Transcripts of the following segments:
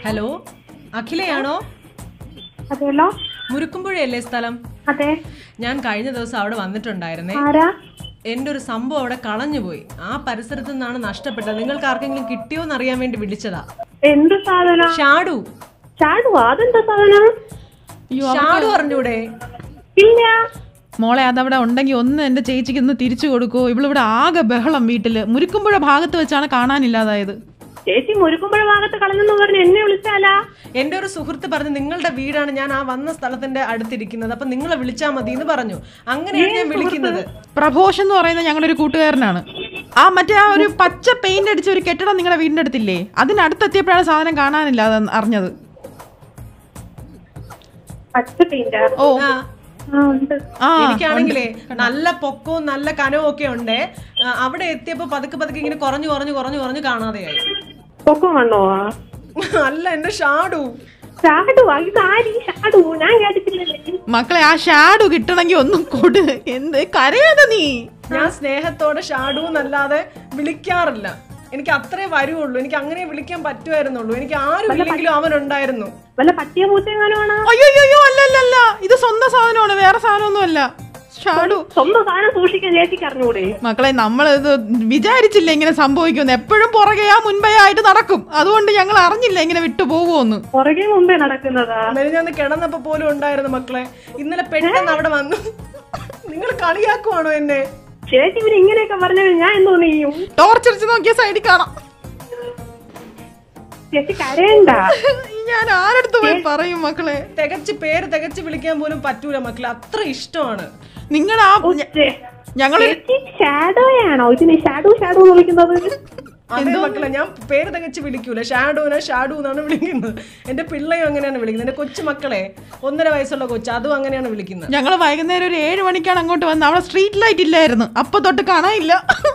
Hello അഖിലയാണോ അതെല്ലോ മുരുക്കുമ്പുഴയല്ലേ സ്ഥലം അതെ ഞാൻ കഴിഞ്ഞ ദിവസം അവിടെ വന്നിട്ടുണ്ടായിരുന്നേ ആരാ എന്റെ ഒരു സംഭവം അവിടെ കളഞ്ഞുപോയി ആ പരിസരത്ത് നിന്നാണ് നഷ്ടപ്പെട്ടത് നിങ്ങൾക്ക് ആർക്കെങ്കിലും കിട്ടിയോ എന്ന് അറിയാൻ വേണ്ടി വിളിച്ചതാ എന്ത് സാധനം ഷാഡു ചാടുവാ അതെന്താ സാധനം ഷാഡു അറിഞ്ഞൂടെ ഇല്ല മോളെ അതവിടെ ഉണ്ടെങ്കിൽ ഒന്ന് എന്റെ ചേച്ചിക്ക് ഒന്ന് തിരിച്ചു കൊടുക്കൂ ഇവളിവിടെ ആകെ ബഹളം വീട്ടില് മുരുക്കുമ്പുഴ ഭാഗത്ത് വെച്ചാണ് കാണാനില്ലാതായത് ചേച്ചി മുരുക്കുമ്പഴ ഭാഗത്ത് കളഞ്ഞെന്ന് പറഞ്ഞ് എന്നെ വിളിച്ചാലാ എന്റെ ഒരു സുഹൃത്ത് പറഞ്ഞു നിങ്ങളുടെ വീടാണ് ഞാൻ ആ വന്ന സ്ഥലത്തിന്റെ അടുത്തിരിക്കുന്നത് അപ്പൊ നിങ്ങളെ വിളിച്ചാൽ മതി എന്ന് പറഞ്ഞു അങ്ങനെയാണ് ഞാൻ വിളിക്കുന്നത് പ്രഭോഷ് എന്ന് പറയുന്ന ഞങ്ങളുടെ ഒരു കൂട്ടുകാരനാണ് ആ മറ്റേ ആ ഒരു പച്ച പെയിന്റ് അടിച്ച ഒരു കെട്ടിടം നിങ്ങളുടെ വീടിന്റെ അടുത്തില്ലേ അതിനടുത്തെത്തിയപ്പോഴാണ് സാധനം കാണാനില്ലാതെ അറിഞ്ഞത് പച്ച പെയിന്റാ ഓ ആ ആ ഉണ്ട് ആ എനിക്കാണെങ്കിലേ നല്ല പൊക്കവും നല്ല കനവും ഒക്കെ ഉണ്ട് ആ, അവിടെ എത്തിയപ്പോ പതുക്കെ പതുക്കെ ഇങ്ങനെ കുറഞ്ഞു കുറഞ്ഞു കുറഞ്ഞു കുറഞ്ഞു കാണാതെയായി പൊക്കം വന്നോ അല്ല എന്റെ ഷാഡു ചാടുവാ ഇതാരി ചാടു ഞാൻ കേട്ടിട്ടില്ലല്ലേ മക്കളെ ആ ഷാഡു കിട്ടണമെങ്കിൽ ഒന്നും കൊടു എന്ത് കരയാതെ നീ ഞാൻ സ്നേഹത്തോടെ ഷാഡു എന്നല്ലാതെ വിളിക്കാറില്ല എനിക്ക് അത്രേ വരുവുള്ളൂ എനിക്ക് അങ്ങനെ വിളിക്കാൻ പറ്റുമായിരുന്നുള്ളൂ എനിക്ക് ആരും ഇല്ലെങ്കിലും അവൻ ഉണ്ടായിരുന്നു വല്ല പട്ടിയ പൂച്ചെങ്ങാനുമാണ് അയ്യോ അയ്യോ, അയ്യോ അല്ല അല്ല അല്ല ഇത് സ്വന്തം സാധനമാണ് വേറെ സാധനമൊന്നും അല്ല ഷാഡു സ്വന്തം സാധനം സൂക്ഷിക്കാൻ ചേച്ചിക്ക് അറിഞ്ഞൂടെ മക്കളെ നമ്മൾ ഇത് വിചാരിച്ചില്ല ഇങ്ങനെ സംഭവിക്കുമെന്ന് എപ്പോഴും പുറകെയാ മുൻപേ ആയിട്ട് നടക്കും അതുകൊണ്ട് ഞങ്ങൾ അറിഞ്ഞില്ല ഇങ്ങനെ വിട്ടു പോകുമെന്ന് പുറകെ മുമ്പേ നടക്കുന്നതാ മെലിഞ്ഞന്ന് കിടന്നപ്പോ പോലും ഉണ്ടായിരുന്നു മക്കളെ ഇന്നലെ പെട്ടെന്ന് അവിടെ വന്നു നിങ്ങൾ കളിയാക്കുവാണോ എന്നെ ചേച്ചി ഇവര് ഇങ്ങനെയൊക്കെ പറഞ്ഞാൽ ഞാൻ എന്തോ ചെയ്യും ടോർച്ചടിച്ച് നോക്കിയ സൈഡിൽ കാണാം ചേച്ചി കരയണ്ട ഞാൻ ആരടുത്ത് പോയി പറയും മക്കളെ തികച്ച് പേര് തികച്ച് വിളിക്കാൻ പോലും പറ്റൂല മക്കളെ അത്ര ഇഷ്ടമാണ് നിങ്ങളുടെ ആ ചേ- ഞങ്ങൾ ചേച്ചി ഷാഡോയാണോ ഇതിന് ഷാഡോ ഷാഡോ എന്ന് വിളിക്കുന്നത് അതേ മക്കളെ ഞാൻ പേര് തികച്ച് വിളിക്കൂല ഷാഡുവിനെ ഷാഡു എന്നാണ് വിളിക്കുന്നത് എന്റെ പിള്ളയും അങ്ങനെയാണ് വിളിക്കുന്നത് എന്റെ കൊച്ചു മക്കളെ ഒന്നര വയസ്സുള്ള കൊച്ചു അതും അങ്ങനെയാണ് വിളിക്കുന്നത് ഞങ്ങൾ വൈകുന്നേരം ഒരു ഏഴ് മണിക്കാണ് അങ്ങോട്ട് വന്നത് അവിടെ സ്ട്രീറ്റ് ലൈറ്റ് ഇല്ലായിരുന്നു അപ്പൊ തൊട്ട് കാണാനില്ല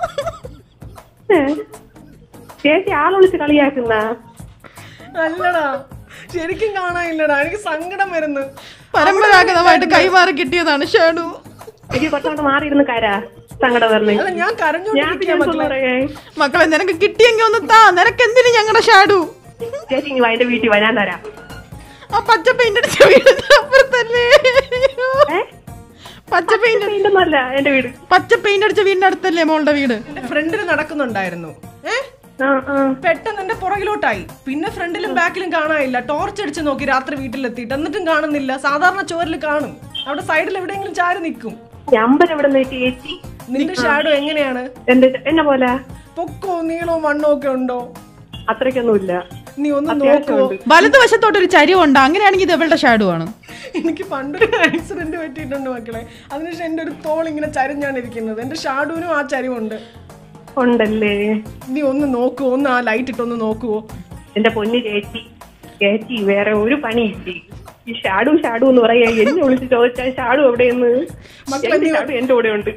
ചേച്ചി ആളൊളിച്ച് കളിയാക്കുന്ന അല്ലടാ ശരിക്കും കാണാനില്ലടാ എനിക്ക് സങ്കടം വരുന്നു പരമ്പരാഗതമായിട്ട് കൈമാറി കിട്ടിയതാണ് ഷാഡു എനിക്ക് കുറച്ചങ്ങോട്ട് മാറിയിരുന്ന് കരാ സങ്കടം വരണേ അല്ല ഞാൻ ഞാൻ കരഞ്ഞോണ്ടിരിക്കുക പിന്നെ എന്തോ മക്കളെ പറയേ മക്കളെ നിനക്ക് കിട്ടിയെങ്കിൽ ഒന്ന് താ നിനക്ക് എന്തിനു ഞങ്ങളുടെ ഷാഡു ചേച്ചി ഇനി വാ, എന്റെ വീട്ടിൽ വാ ഞാൻ തരാം ആ പച്ച പെയിന്റ് അടിച്ച വീടിന്റെ അപ്പുറത്തല്ലേ ഏ പച്ച പെയിന്റ് പെയിന്റൊന്നുമല്ല എന്റെ വീട് പച്ച പെയിന്റ് അടിച്ച വീടിന്റെ അടുത്തല്ലേ മോളുടെ വീട് എന്റെ ഫ്രണ്ടിൽ നടക്കുന്നുണ്ടായിരുന്നു ഏ ആ ആ പെട്ടെന്ന് എന്റെ പുറകിലോട്ടായി പിന്നെ ഫ്രണ്ടിലും ബാക്കിലും കാണാനില്ല ടോർച്ച് അടിച്ച് നോക്കി രാത്രി വീട്ടിലെത്തിയിട്ട് എന്നിട്ടും കാണുന്നില്ല സാധാരണ ചോരിൽ കാണും അവിടെ സൈഡിൽ എവിടെയെങ്കിലും ചാരി നിൽക്കും നമ്പർ എവിടെ നിന്ന് ചേച്ചി നിന്റെ ഷാഡോ എങ്ങനെയാണ് എന്റെ എന്നെ പോലെ പൊക്കോ നീളവും വണ്ണവും ഒക്കെ ഉണ്ടോ അത്രയ്ക്കൊന്നുമില്ല നീ ഒന്ന് നോക്കുവോ വലതുവശത്തോട്ട് ഒരു ചരിവുണ്ട് അങ്ങനെയാണെങ്കിൽ ഇത് ഇവളുടെ ഷാഡു ആണ് എനിക്ക് പണ്ടൊരു ആക്സിഡന്റ് പറ്റിയിട്ടുണ്ട് മക്കളെ അതിനുശേഷം എന്റെ ഒരു തോൾ ഇങ്ങനെ ചരിഞ്ഞാണ് ഇരിക്കുന്നത് എന്റെ ഷാഡുവിനും ആ ചരിവുണ്ട് ഉണ്ടല്ലേ നീ ഒന്ന് നോക്കുവോ ഒന്ന് ആ ലൈറ്റ് ഇട്ടൊന്ന് നോക്കുവോ എന്റെ പൊന്നു ചേച്ചി ചേച്ചി വേറെ ഒരു പണിയില്ലേ ഈ ഷാഡു ഷാഡു എന്ന് പറയാ എന്നെ വിളിച്ച് ചോദിച്ചാൽ ഷാഡു എവിടെയെന്ന് എന്റെ ഷാഡു എന്റെ കൂടെ ഉണ്ട്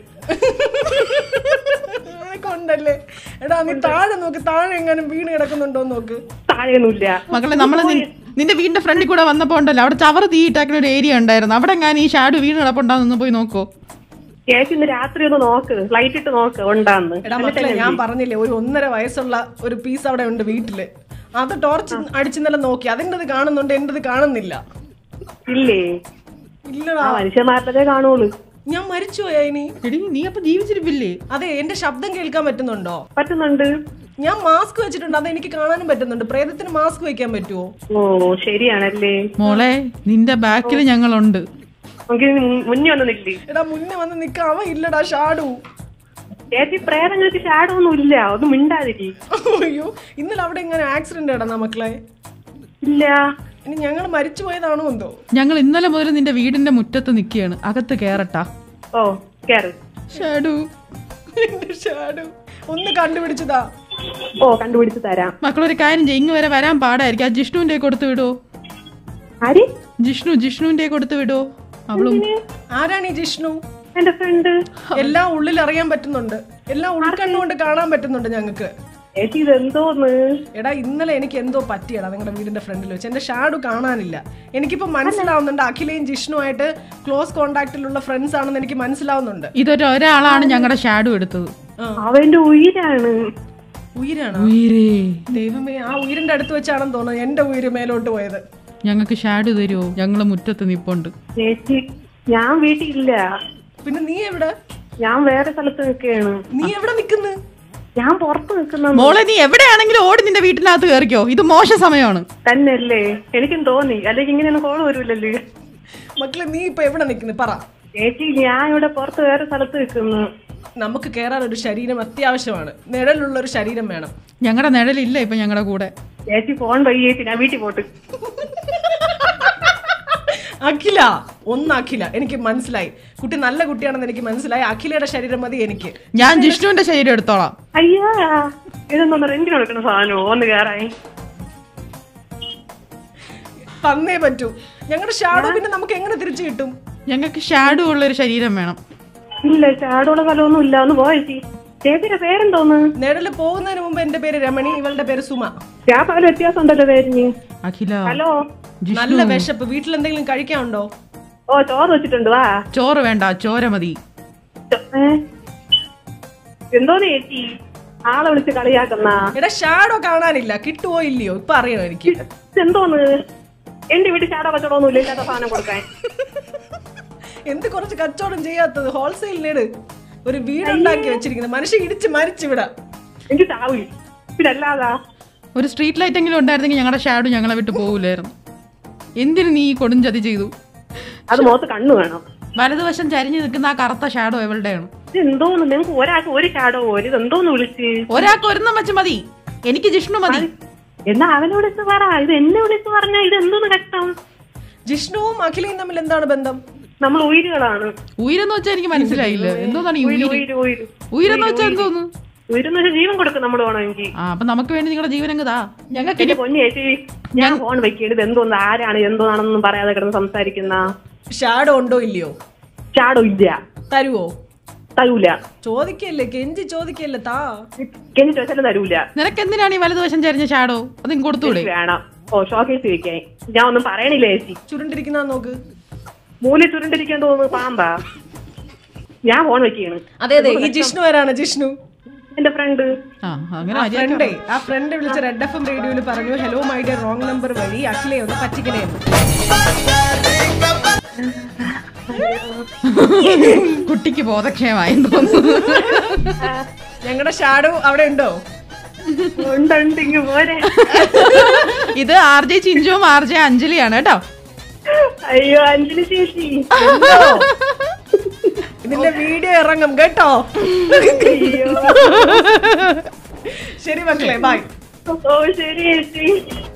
കൊണ്ടല്ലേ എടാ നീ താഴെ നോക്ക് താഴെ എങ്ങാനും വീണ് കിടക്കുന്നുണ്ടോ നോക്ക് താഴെയൊന്നുമില്ല മക്കളെ നമ്മള് നിൻ- നിന്റെ വീടിന്റെ ഫ്രണ്ടിൽ കൂടെ വന്നപ്പോ ഉണ്ടല്ലോ അവിടെ ചവറ് തീയിട്ടാക്കുന്ന ഒരു ഏരിയ ഉണ്ടായിരുന്നു അവിടെ എങ്ങാനും ഈ ഷാഡു വീട് കിടപ്പുണ്ടാന്ന് പോയി നോക്കോ ചേച്ചി ഇന്ന് രാത്രി ഒന്ന് നോക്ക് ലൈറ്റ് ഇട്ട് നോക്ക് ഉണ്ടാന്ന് എടാ മക്കളെ ഞാൻ പറഞ്ഞില്ലേ ഒരു ഒന്നര വയസ്സുള്ള ഒരു പീസ് അവിടെ ഉണ്ട് വീട്ടില് അത് ടോർച്ച് അടിച്ചിന്നലെ നോക്കി അതിൻ്റെത് കാണുന്നുണ്ട് എന്റേത് കാണുന്നില്ല ഇല്ലേ ഇല്ലടാ ആ മനുഷ്യന്മാരുടെ കാണുള്ളൂ ഞാൻ മരിച്ചുപോയാ ഇനി എടി നീ അപ്പൊ ജീവിച്ചിരിപ്പില്ലേ അതെ എന്റെ ശബ്ദം കേൾക്കാൻ പറ്റുന്നുണ്ടോ പറ്റുന്നുണ്ട് ഞാൻ മാസ്ക് വെച്ചിട്ടുണ്ട് അത് എനിക്ക് കാണാനും പറ്റുന്നുണ്ട് പ്രേതത്തിന് മാസ്ക് വെക്കാൻ പറ്റുമോ ഓ ശരിയാണല്ലേ മോളെ നിന്റെ ബാക്കിൽ ഞങ്ങളുണ്ട് നമുക്ക് ഇനി മുന്നേ ഒന്നും നില്ലേ എടാ മുന്നേ വന്ന് നിക്കാൻ അവൻ ഇല്ലടാ ഷാഡു ചേച്ചി പ്രേതങ്ങൾക്ക് ഷാഡോ ഒന്നും ഇല്ല ഒന്നും മിണ്ടാതിരി അയ്യോ ഇന്നലെ അവിടെ ഇങ്ങനെ ആക്സിഡന്റ് നടന്നാ മക്കളെ ഇല്ല ഇനി ഞങ്ങൾ മരിച്ചു പോയതാണോ എന്തോ ഞങ്ങൾ ഇന്നലെ മുതൽ നിന്റെ വീടിന്റെ മുറ്റത്ത് നിൽക്കുകയാണ് അകത്ത് കേറട്ടാ ഓ കേറ് ഷാഡു എന്റെ ഷാഡു ഒന്ന് കണ്ടുപിടിച്ചതാ ഓ കണ്ടുപിടിച്ച് തരാം മക്കളൊരു കാര്യം ചെയ്യും ഇങ്ങ് വരെ വരാൻ പാടായിരിക്കും ആ ജിഷ്ണുവിന്റെ കൊടുത്തു വിടോ ആര് ജിഷ്ണു ജിഷ്ണുവിന്റെ കൊടുത്തു വിടോ അവളും ആരാണ് ഈ ജിഷ്ണു എന്റെ ഫ്രണ്ട് എല്ലാം ഉള്ളിൽ അറിയാൻ പറ്റുന്നുണ്ട് എല്ലാം ഉൾക്കണ്ണുകൊണ്ട് കാണാൻ പറ്റുന്നുണ്ട് ഞങ്ങൾക്ക് ചേച്ചി ഇത് എന്തോന്ന് എടാ ഇന്നലെ എനിക്ക് എന്തോ പറ്റിയടാ നിങ്ങളുടെ വീടിന്റെ ഫ്രണ്ടിൽ വെച്ച് എന്റെ ഷാഡു കാണാനില്ല എനിക്കിപ്പോ മനസ്സിലാവുന്നുണ്ട് അഖിലയും ജിഷ്ണുമായിട്ട് ക്ലോസ് കോണ്ടാക്റ്റിലുള്ള ഫ്രണ്ട്സ് ആണെന്ന് എനിക്ക് മനസ്സിലാവുന്നുണ്ട് ഇതൊരു ഒരാളാണ് ഞങ്ങളുടെ ഷാഡു എടുത്തത് ആ. അവന്റെ ഉയിരാണ് ഉയരാണോ ഉയരേ ദൈവമേ ആ ഉയരിന്റെ അടുത്ത് വെച്ചാണെന്ന് തോന്നുന്നു എന്റെ ഉയര് മേലോട്ട് പോയത് ഞങ്ങൾക്ക് ഷാഡു തരുമോ ഞങ്ങള് മുറ്റത്ത് നിപ്പുണ്ട് ചേച്ചി ഞാൻ വീട്ടിലില്ല പിന്നെ നീ എവിടെ ഞാൻ വേറെ സ്ഥലത്ത് നിൽക്കുകയാണ് നീ എവിടെ നിക്കുന്നു ഞാൻ പുറത്ത് നിൽക്കുന്ന മോളെ നീ എവിടെയാണെങ്കിലും ഓടി നിന്റെ വീട്ടിനകത്ത് കയറിക്കോ ഇത് മോശ സമയമാണ് തന്നെയല്ലേ എനിക്കും തോന്നി അല്ലെങ്കിൽ ഇങ്ങനെയൊന്നും കോള് വരൂലല്ലേ മക്കളെ നീ ഇപ്പൊ എവിടെ നിക്കുന്നു പറ ചേച്ചി ഞാൻ ഇവിടെ പുറത്ത് വേറെ സ്ഥലത്ത് നിൽക്കുന്നു നമുക്ക് കയറാൻ ഒരു ശരീരം അത്യാവശ്യമാണ് നിഴലുള്ള ഒരു ശരീരം വേണം ഞങ്ങളുടെ നിഴലില്ല ഇപ്പൊ ഞങ്ങളുടെ കൂടെ ചേച്ചി ഫോൺ വഴി ചേച്ചി ഞാൻ വീട്ടിൽ പോട്ട് അഖില ഒന്ന് അഖില എനിക്ക് മനസ്സിലായി കുട്ടി നല്ല കുട്ടിയാണെന്ന് എനിക്ക് മനസ്സിലായി അഖിലയുടെ ശരീരം മതി എനിക്ക് ഞാൻ ജിഷ്ണുവിന്റെ ശരീരം എടുത്തോളാം അയ്യാ ഇതൊന്നും റെന്റിന് കൊടുക്കണ സാധനമോ ഒന്ന് കയറായി തന്നേ പറ്റൂ ഞങ്ങളുടെ ഷാഡോ പിന്നെ നമുക്ക് എങ്ങനെ തിരിച്ചു കിട്ടും ഞങ്ങൾക്ക് ഷാഡു ഉള്ള ഒരു ശരീരം വേണം ഇല്ല ചാടുള്ള സ്ഥലമൊന്നും ഇല്ല ഒന്ന് പോ ചേച്ചി ചേച്ചിയുടെ പേരെന്തോന്ന് നിഴല് പോകുന്നതിന് മുമ്പ് എന്റെ പേര് രമണി ഇവളുടെ പേര് സുമ ഞാൻ പല വ്യത്യാസം ഉണ്ടല്ലോ പേരിന് അഖില ഹലോ നല്ല വിശപ്പ് വീട്ടിൽ എന്തെങ്കിലും കഴിക്കാനുണ്ടോ ഓ ചോറ് വെച്ചിട്ടുണ്ട് വാ ചോറ് വേണ്ട ചോര മതി ചോ- ഏ? എന്തോന്ന് ചേച്ചി ആളെ വിളിച്ച് കളിയാക്കുന്ന എടാ ഷാഡോ കാണാനില്ല കിട്ടുവോ ഇല്ലയോ ഇപ്പൊ അറിയണം എനിക്ക് എന്തോന്ന് എന്റെ വീട്ടിൽ ചാട കച്ചവടമൊന്നും ഇല്ല ഇല്ലാത്ത സാധനം കൊടുക്കാൻ എന്ത് കുറച്ച് കച്ചവടം ചെയ്യാത്തത് ഹോൾസെയിലിനേട് ഒരു വീടുണ്ടാക്കി വെച്ചിരിക്കുന്നത് മനുഷ്യ ഇടിച്ച് മരിച്ചിവിടെ എനിക്ക് ചാവില്ല പിന്നെ അല്ലാതാ ഒരു സ്ട്രീറ്റ് ലൈറ്റ് എങ്കിലും ഉണ്ടായിരുന്നെങ്കിൽ ഞങ്ങളുടെ ഷാഡു ഞങ്ങളെ വിട്ട് പോകില്ലായിരുന്നു എന്തിനു നീ ഈ കൊടുംചതി ചെയ്തു അത് മുഖത്ത് കണ്ണു വേണം വലതുവശം ചരിഞ്ഞു നിൽക്കുന്ന ആ കറുത്ത ഷാഡോ എവളുടെയാണ് ഇത് എന്തോന്ന് നിങ്ങൾക്ക് ഒരാൾക്ക് ഒരു ചാടോ ഒരു ഇത് എന്തോന്ന് വിളിച്ച് ഒരാൾക്ക് ഒരെണ്ണം വെച്ച് മതി എനിക്ക് ജിഷ്ണു മതി എന്നാ അവനെ വിളിച്ച് പറ ഇത് എന്നെ വിളിച്ച് പറഞ്ഞാ ഇത് എന്തോന്ന് കഷ്ടം ജിഷ്ണുവും അഖിലയും തമ്മിൽ എന്താണ് ബന്ധം നമ്മൾ ഉയരുകളാണ് ഉയരെന്ന് വെച്ചാൽ എനിക്ക് മനസ്സിലായില്ല എന്തോന്നാണ് ഈ ഉയിര് ഉയര് ഉയിര് ഉയിര് ഉയരെന്ന് വെച്ചാൽ എന്തോന്നു ഉയരെന്ന് വെച്ചാൽ ജീവൻ കൊടുക്കും നമ്മൾ വേണമെങ്കിൽ ആ അപ്പൊ നമുക്ക് വേണ്ടി നിങ്ങളുടെ ജീവനങ്ങ് താ ഞങ്ങൾക്ക് എന്റെ പൊന്നു ചേച്ചി ഞാൻ ഫോൺ വെക്കേണ്ടത് എന്തോന്ന് ആരാണ് എന്തോന്നാണെന്നൊന്നും പറയാതെ കിടന്ന് സംസാരിക്കുന്ന ഷാഡോ ഉണ്ടോ ഇല്ലയോ ചാടോ ഇല്ല തരുവോ തരൂല ചോദിക്കല്ലേ കെഞ്ചി ചോദിക്കല്ലേ താ കെഞ്ഞിട്ട് വെച്ചാലും തരൂല നിനക്ക് എന്തിനാണ് ഈ വലതുവശം ചരിഞ്ഞ ഷാഡോ അത് ഇങ്ങ് കൊടുത്തൂടെ എനിക്ക് വേണം ഓ ഷോക്കേസ് വെക്കാൻ ഞാൻ ഒന്നും പറയണില്ല ചേച്ചി ചുരുണ്ടിരിക്കുന്ന നോക്ക് മൂലി ചുരുണ്ടിരിക്കാൻ തോന്നുന്നു പാമ്പാ ഞാൻ ഫോൺ വെക്കുകയാണ് അതെ അതെ ഈ ജിഷ്ണു ആരാണ് ജിഷ്ണു എന്റെ ഫ്രണ്ട് ആ അങ്ങനെ ആ മര്യാദയ്ക്ക് ഫ്രണ്ടേ ആ ഫ്രണ്ട് വിളിച്ച റെഡ് എഫ് എം റേഡിയോയിൽ പറഞ്ഞു hello my dear wrong number വഴി അഖിലയെ ഒന്ന് പറ്റിക്കണേ കുട്ടിക്ക് ബോധക്ഷയമായി തോന്നുന്നു ഞങ്ങളുടെ ഷാഡോ അവിടെ ഉണ്ടോ ഉണ്ട് ഇങ്ങ് പോരെ ഇത് ആർ ജെ ചിഞ്ചുവും ആർ ജെ അഞ്ജലിയാണ് കേട്ടോ അയ്യോ അഞ്ജലി ചേച്ചി ഇതിന്റെ വീഡിയോ ഇറങ്ങും കേട്ടോ അയ്യോ ശരി മക്കളെ ബൈ ഓ ശരി ചേച്ചി